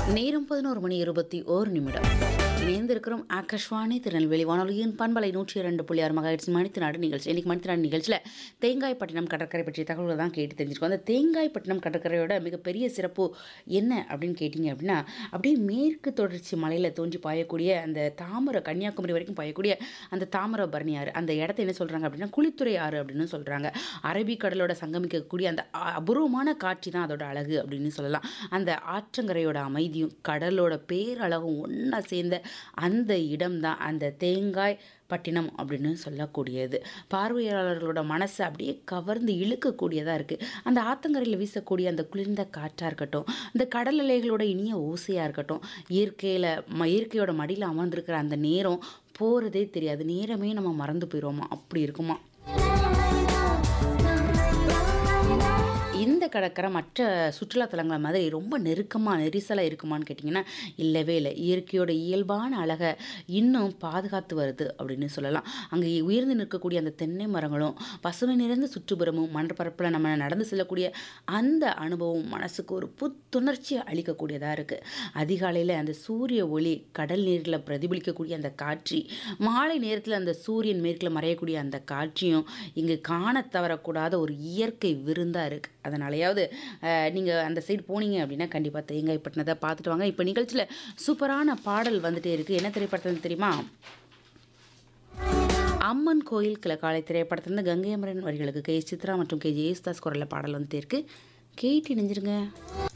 நேரம் பதினோரு மணி இருபத்தி ஓரு நிமிடம் இணைந்திருக்கிறோம் ஆகாஷ்வாணி திருநெல்வேலி வானொலியின் பண்பலை நூற்றி இரண்டு புள்ளி ஆறு மகாயிட்ஸ் மணித்தினாடு நிகழ்ச்சி இன்னைக்கு மணித்தினாடு நிகழ்ச்சியில் தேங்காய்பட்டினம் கடற்கரை பற்றிய தகவல்களை தான் கேட்டு தெரிஞ்சுக்கோ அந்த தேங்காய்பட்டினம் கடற்கரையோட மிகப்பெரிய சிறப்பு என்ன அப்படின்னு கேட்டிங்க அப்படின்னா அப்படியே மேற்கு தொடர்ச்சி மலையில் தோன்றி பாயக்கூடிய அந்த தாமரை கன்னியாகுமரி வரைக்கும் பாயக்கூடிய அந்த தாமிரபரணி ஆறு அந்த இடத்த என்ன சொல்கிறாங்க அப்படின்னா குளித்துறை ஆறு அப்படின்னு சொல்கிறாங்க அரபிக்கடலோட சங்கமிக்கக்கூடிய அந்த அ- அபூர்வமான காட்சி தான் அதோட அழகு அப்படின்னு சொல்லலாம் அந்த ஆற்றங்கரையோட அமைதியும் கடலோட பேரழகும் ஒன்றா சேர்ந்த அந்த இடம் தான் அந்த தேங்காய் பட்டினம் அப்படின்னு சொல்லக்கூடியது பார்வையாளர்களோட மனசை அப்படியே கவர்ந்து இழுக்கக்கூடியதாக இருக்குது அந்த ஆத்தங்கரையில் வீசக்கூடிய அந்த குளிர்ந்த காற்றாக இருக்கட்டும் இந்த கடல் அலைகளோட இனிய ஓசையாக இருக்கட்டும் இயற்கையில் ம இயற்கையோட மடியில் அமர்ந்திருக்கிற அந்த நேரம் போகிறதே தெரியாது நேரமே நம்ம மறந்து போயிடுவோமா அப்படி இருக்குமா இந்த கடற்கரை மற்ற சுற்றுலாத்தலங்களை மாதிரி ரொம்ப நெருக்கமாக நெரிசலாக இருக்குமான்னு கேட்டிங்கன்னா இல்லவே இல்லை இயற்கையோட இயல்பான அழகை இன்னும் பாதுகாத்து வருது அப்படின்னு சொல்லலாம் அங்கே உயர்ந்து நிற்கக்கூடிய அந்த தென்னை மரங்களும் பசுமை நிறைந்த சுற்றுப்புறமும் மணற்பரப்பில் நம்ம நடந்து செல்லக்கூடிய அந்த அனுபவம் மனசுக்கு ஒரு புத்துணர்ச்சி அளிக்கக்கூடியதாக இருக்குது அதிகாலையில் அந்த சூரிய ஒளி கடல் நீரில் பிரதிபலிக்கக்கூடிய அந்த காட்சி மாலை நேரத்தில் அந்த சூரியன் மேற்கில் மறையக்கூடிய அந்த காட்சியும் இங்கு காண தவறக்கூடாத ஒரு இயற்கை விருந்தாக இருக்குது அதனாலையாவது நீங்கள் அந்த சைடு போனீங்க அப்படின்னா கண்டிப்பாக தேங்காய்பட்டினத்தை பார்த்துட்டு வாங்க இப்போ நிகழ்ச்சியில் சூப்பரான பாடல் வந்துட்டே இருக்குது என்ன திரைப்படத்தில் தெரியுமா அம்மன் கோயில் கிழக்காலை திரைப்படத்திலிருந்து கங்கை அமரன் வரிகளுக்கு கே சித்ரா மற்றும் கே ஜெயசுதாஸ் குரலில் பாடல் வந்துட்டே இருக்கு கேட்டு இணைஞ்சிருங்க